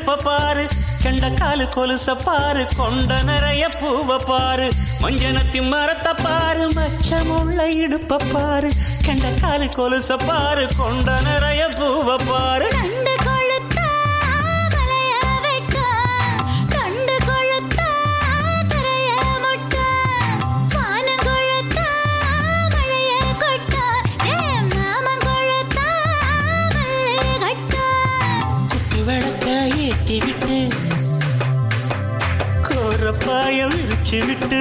இடுப்ப பாரு கெண்ட காலு கொலுச பாரு கொண்ட நிறைய பூவ பாரு மஞ்சனத்தி மரத்தை பாரு மச்சமுள்ள இடுப்ப பாரு கெண்ட காலு கொலுச பாரு கொண்ட நிறைய பூவ பாரு கண்டு கொழுத்தா மலைய வெட்டா கண்டு கொழுத்தா தரைய முட்டா வான கொழுத்தா மழைய கொட்டா ஏ மாமன் கொழுத்தா மல்லே கட்டா குத்து விளக்க ஏத்தி விட்டு கோரப்பாயம் விரிச்சு விட்டு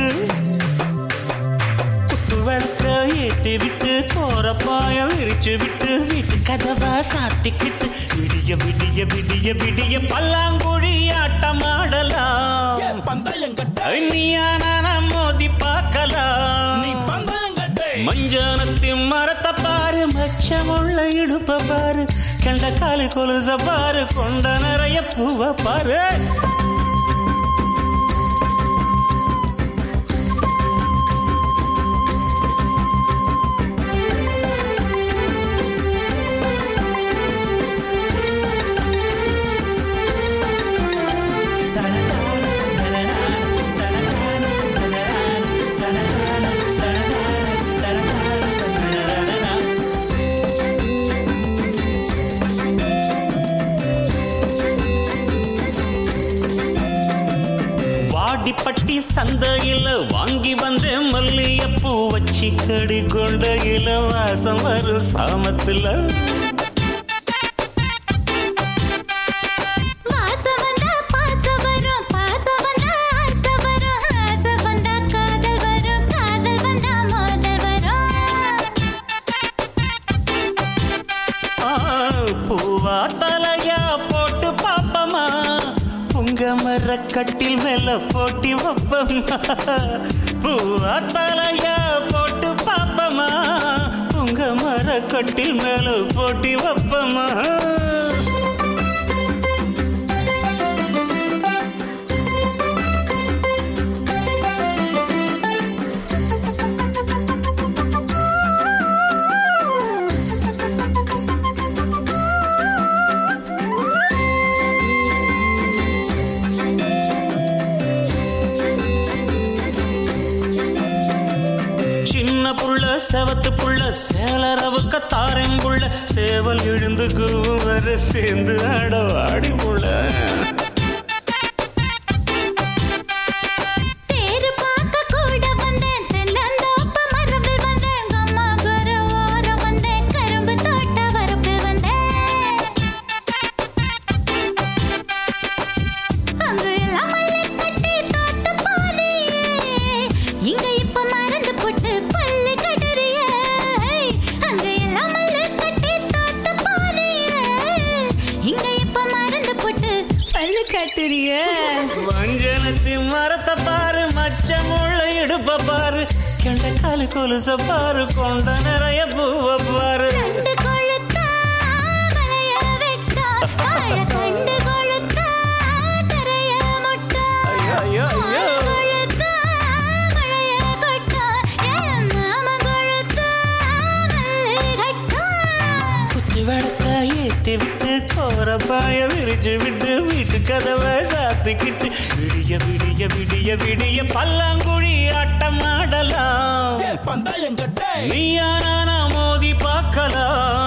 குத்து விளக்க ஏத்தி விட்டு கோரப்பாயம் விரிச்சு விட்டு வீட்டு கதவா சாத்திக்கிட்டு விடிய விடிய விடிய விடிய பல்லாங்குழி ஆட்டமாடலாம் பந்தயம் கட்ட நீயா நானா மோதி பார்க்கலாம் நீ பந்தயம் கட்டு மஞ்சானத்தி மரத்தை பாரு மச்சமுள்ள இடுப்ப பாரு கண்ட காலு கொலுச பாரு கொண்ட நிறைய பூவ பாரு வாடிப்பட்டி சந்தையில வாங்கி வந்த மல்லியப்பூ வச்சு கடி கொண்டையில வாசம் வரும் சாமத்துல வாசம் வந்தா பாசம் வரும் பாசம் வந்தா ஆசை வரும் ஆசை வந்தா காதல் வரும் காதல் வந்தா மோதல் வரும் ஆ, பூவா தலையா போட்டு பாப்பமா உங்க மர கட்டில் மேல போட்டி வப்பமா பூவா தலையா போட்டு பாப்பமா உங்க மர கட்டில் மேல போட்டி வப்பமா சின்ன புள்ள செவத்து புள்ள சேலரவுக்க தாரெங்குள்ள சேவல் எழுந்து குவர சேர்ந்து அடவாடி புள்ள தேரு பார்க்க கூட வந்தேன் தென்னந்தோப்பு மரபில் வந்தேன் அம்மா குர ஓரம் வந்தேன் கரும்பு தோட்ட வரப்பில் வந்தேன் அங்கு எல்லாம் மல்லி கட்டி தோட்ட போனியே இங்க இப்ப மறந்து போட்டு பல்லு கடுறியே அங்க எல்லாம் மல்லி கட்டி தோட்ட போனியே இங்க இப்ப மறந்து போட்டு பல்லு கட்டுறியே வஞ்சனத்தி மரத்தை பாரு மச்சமுள்ள இடுப்ப பாரு கெண்ட காலு கொலுச பாரு கொண்ட நிறைய பூவ பாரு கண்டு கொழுத்தா மலைய வெட்டா வாழ கண்டு கொழுத்தா தரைய முட்டா ஐயோ, ஐயோ, ஐயோ. கொழுத்தா மழைய கொட்டா என் மாமா கொழுத்தா மல்லி கட்டா குத்து விளக்க ஏத்தி விட்டு கோரப்பாய விரிச்சு விட்டு வீட்டு கதவை சாத்திக்கிட்டு விடிய விடிய விடிய விடிய பல்லாங்குழி ஆட்டம் ஆடலாம் பந்தயம் கட்ட நீயா நானா மோதி பார்க்கலாம்